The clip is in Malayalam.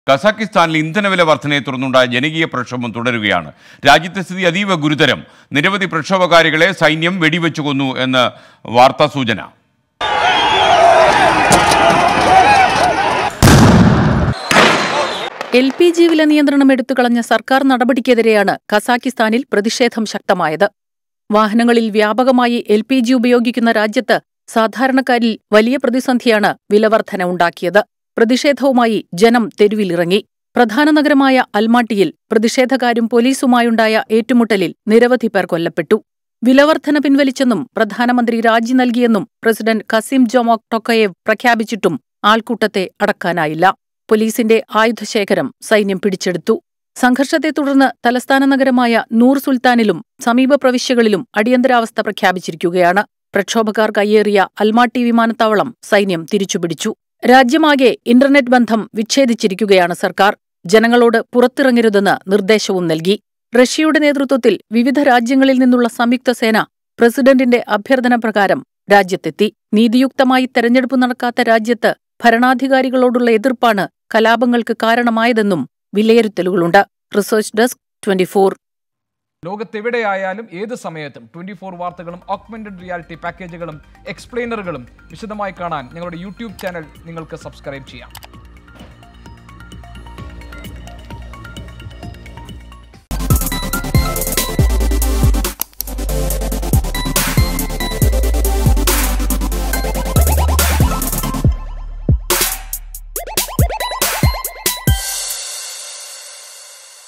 കസാക്കിസ്ഥാനിൽ ഇന്ധനവില വർധനയെ തുടർന്നുണ്ടായ ജനകീയ പ്രക്ഷോഭം തുടരുകയാണ് രാജ്യത്തെ സ്ഥിതി അതീവ ഗുരുതരം നിരവധി പ്രക്ഷോഭകാരികളെ സൈന്യം വെടിവെച്ചു കൊന്നു എന്ന് വാർത്താ സൂചന എൽ പി ജി വില നിയന്ത്രണം എടുത്തുകളഞ്ഞ സർക്കാർ നടപടിക്കെതിരെയാണ് കസാക്കിസ്ഥാനിൽ പ്രതിഷേധം ശക്തമായത് വാഹനങ്ങളിൽ വ്യാപകമായി എൽ പി ജി ഉപയോഗിക്കുന്ന രാജ്യത്ത് സാധാരണക്കാരിൽ വലിയ പ്രതിസന്ധിയാണ് വിലവർധന ഉണ്ടാക്കിയത് പ്രതിഷേധവുമായി ജനം തെരുവിലിറങ്ങി പ്രധാന നഗരമായ അൽമാട്ടിയിൽ പ്രതിഷേധക്കാരും പോലീസുമായുണ്ടായ ഏറ്റുമുട്ടലിൽ നിരവധി പേർ കൊല്ലപ്പെട്ടു വിലവർധന പിൻവലിച്ചെന്നും പ്രധാനമന്ത്രി രാജി നൽകിയെന്നും പ്രസിഡന്റ് കസിം ജൊമോക് ടൊക്കയേവ് പ്രഖ്യാപിച്ചിട്ടും ആൾക്കൂട്ടത്തെ അടക്കാനായില്ല പോലീസിന്റെ ആയുധശേഖരം സൈന്യം പിടിച്ചെടുത്തു സംഘർഷത്തെ തുടർന്ന് തലസ്ഥാന നഗരമായ നൂർ സുൽത്താനിലും സമീപ പ്രവിശ്യകളിലും അടിയന്തരാവസ്ഥ പ്രഖ്യാപിച്ചിരിക്കുകയാണ് പ്രക്ഷോഭക്കാർ കയ്യേറിയ അൽമാട്ടി വിമാനത്താവളം സൈന്യം തിരിച്ചുപിടിച്ചു രാജ്യമാകെ ഇന്റർനെറ്റ് ബന്ധം വിച്ഛേദിച്ചിരിക്കുകയാണ് സർക്കാർ ജനങ്ങളോട് പുറത്തിറങ്ങരുതെന്ന് നിർദ്ദേശവും നൽകി റഷ്യയുടെ നേതൃത്വത്തിൽ വിവിധ രാജ്യങ്ങളിൽ നിന്നുള്ള സംയുക്ത സേന പ്രസിഡന്റിന്റെ അഭ്യർത്ഥന പ്രകാരം രാജ്യത്തെത്തി നീതിയുക്തമായി തെരഞ്ഞെടുപ്പ് നടക്കാത്ത രാജ്യത്ത് ഭരണാധികാരികളോടുള്ള എതിർപ്പാണ് കലാപങ്ങൾക്ക് കാരണമായതെന്നും വിലയിരുത്തലുകളുണ്ട് റിസർച്ച് ഡെസ്ക് ട്വന്റിഫോർ ലോകത്തെവിടെയായാലും ഏത് സമയത്തും ട്വന്റി ഫോർ വാർത്തകളും ഓഗ്മെന്റഡ് റിയാലിറ്റി പാക്കേജുകളും എക്സ്പ്ലെയിനറുകളും വിശദമായി കാണാൻ ഞങ്ങളുടെ യൂട്യൂബ് ചാനൽ നിങ്ങൾക്ക് സബ്സ്ക്രൈബ് ചെയ്യാം